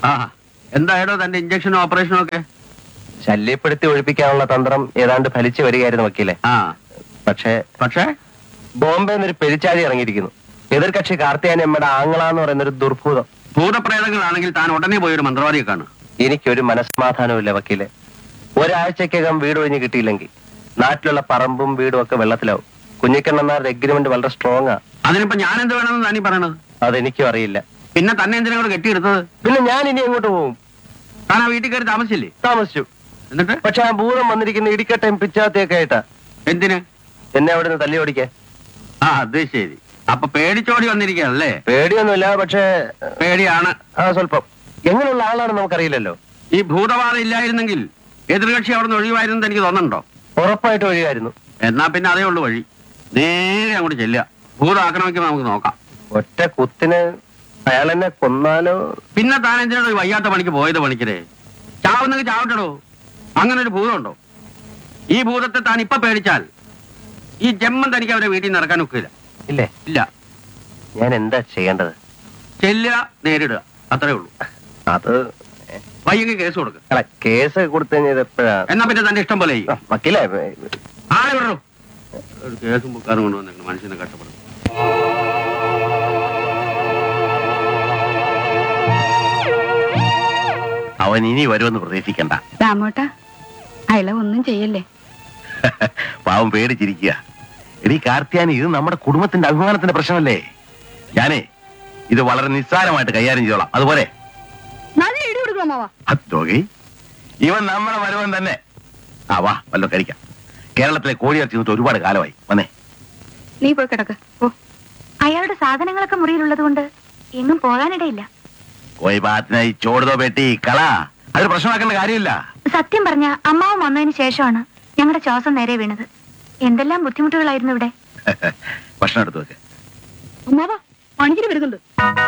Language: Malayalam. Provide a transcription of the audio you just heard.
ആ എന്തായാലോ തന്റെ ഇഞ്ചക്ഷനും ഓപ്പറേഷനും ഒക്കെ ശല്യപ്പെടുത്തി ഒഴിപ്പിക്കാനുള്ള തന്ത്രം ഏതാണ്ട് ഫലിച്ചു വരികയായിരുന്നു വക്കീലെ ആ പക്ഷേ പക്ഷേ ബോംബെ എന്നൊരു പെരിച്ചാഴി ഇറങ്ങിയിരിക്കുന്നു എതിർകക്ഷി കാർത്തിയാനി അമ്മയുടെ ആങ്ങളാന്ന് പറയുന്ന ഒരു ദുർഭൂതം ഭൂതപ്രേതങ്ങളാണെങ്കിൽ താൻ ഉടനെ പോയി ഒരു മന്ത്രവാദിയെ കാണും എനിക്കൊരു മനസ്സമാധാനവുമില്ല വക്കീലെ ഒരാഴ്ചക്കകം വീട് ഒഴിഞ്ഞ് കിട്ടിയില്ലെങ്കിൽ നാട്ടിലുള്ള പറമ്പും വീടും ഒക്കെ വെള്ളത്തിലാവും കുഞ്ഞിക്കണ്ണന്മാരുടെ എഗ്രിമെന്റ് വളരെ സ്ട്രോങ് ആ അതിനിപ്പോ ഞാൻ എന്ത് വേണമെന്ന് താനീ പറയണത് അതെനിക്കും അറിയില്ല പിന്നെ തന്നെ എന്തിനാ കൂടെ കെട്ടിയെടുത്തത് പിന്നെ ഞാൻ ഇനി എങ്ങോട്ട് പോകും താൻ ആ വീട്ടിൽ കയറി താമസിച്ചില്ലേ താമസിച്ചു എന്നിട്ട് പക്ഷെ ആ ഭൂതം വന്നിരിക്കുന്ന ഇടിക്കട്ടയും പിച്ചാത്തിയൊക്കെ ആയിട്ടാ എന്തിന് എന്നെ അവിടെ നിന്ന് തല്ലി ഓടിക്കാൻ ആ അത് ശരി അപ്പൊ പേടിച്ചോടി വന്നിരിക്കുകയല്ലേ പേടിയൊന്നുമില്ല പക്ഷേ പേടിയാണ് ആ സ്വല്പം എങ്ങനെയുള്ള ആളാണെന്ന് നമുക്കറിയില്ലല്ലോ ഈ ഭൂതബാധ ഇല്ലായിരുന്നെങ്കിൽ എതിർകക്ഷി അവിടെ നിന്ന് ഒഴിവായിരുന്നെന്ന് എനിക്ക് തോന്നുന്നുണ്ടോ ഉറപ്പായിട്ട് ഒഴിയായിരുന്നു എന്നാ പിന്നെ അതേ ഉള്ളു വഴി നേരെ അങ്ങോട്ട് ചെല്ലുക ഭൂതം ആക്രമിക്കുമ്പോ നമുക്ക് നോക്കാം ഒറ്റ കുത്തിന് അയാൾ എന്നെ കൊന്നാലോ പിന്നെ താൻ എന്തിനാണോ ഈ വയ്യാത്ത പണിക്ക് പോയത് പണിക്കരെ ചാവുന്നെങ്കിൽ ചാവട്ടടോ അങ്ങനെ ഒരു ഭൂതമുണ്ടോ ഈ ഭൂതത്തെ താൻ ഇപ്പൊ പേടിച്ചാൽ ഈ ജന്മം തനിക്ക് അവരെ വീട്ടിൽ നിന്ന് ഇറക്കാൻ ഒക്കില്ല ഇല്ലേ ഇല്ല ഞാൻ എന്താ ചെയ്യേണ്ടത് ചെല്ലുക നേരിടുക അത്രേ ഉള്ളൂ അത് വയ്യെങ്കിൽ കേസ് കൊടുക്കുക അല്ല കേസ് കൊടുത്തു കഴിഞ്ഞത് എപ്പോഴാ എന്നാ പിന്നെ തന്റെ ഇഷ്ടം പോലെ ചെയ്യും ആ, വക്കീലേ ആളെ വിടണോ ഒരു കേസും ബുക്കാറും കൊണ്ടുവന്നു മനുഷ്യനെ കഷ്ടപ്പെടും അവൻ ഇനി വരുമെന്ന് പ്രതീക്ഷിക്കണ്ട രാമോട്ട അയല ഒന്നും ചെയ്യല്ലേ പാവം പേടിച്ചിരിക്കുക എടീ കാർത്തിയാനി ഇത് നമ്മുടെ കുടുംബത്തിന്റെ അഭിമാനത്തിന്റെ പ്രശ്നമല്ലേ ഞാനേ ഇത് വളരെ നിസ്സാരമായിട്ട് കൈകാര്യം ചെയ്തോളാം അതുപോലെ നല്ല ഇടി കൊടുക്കണം മാവാ അത്തോകി ഇവൻ നമ്മുടെ വരുവൻ തന്നെ ആ വാ വല്ലോ കഴിക്കാം കേരളത്തിലെ കോഴിയിറച്ചി തിന്നിട്ട് ഒരുപാട് കാലമായി വന്നേ നീ പോയി കിടക്ക് ഓ അയാളുടെ സാധനങ്ങളൊക്കെ മുറിയിലുള്ളത് കൊണ്ട് എങ്ങും പോകാനിടയില്ല കോയി പാത്തിനായി ചോടുതോ പെട്ടി കള അതൊരു പ്രശ്നമാക്കേണ്ട കാര്യമില്ല സത്യം പറഞ്ഞ അമ്മാവും വന്നതിന് ശേഷമാണ് ഞങ്ങളുടെ ശ്വാസം നേരെ വീണത് എന്തെല്ലാം ബുദ്ധിമുട്ടുകളായിരുന്നു ഇവിടെ ഭക്ഷണം എടുത്തു വെക്ക് അമ്മാവാ പണിക്കിന് വരുന്നുണ്ട്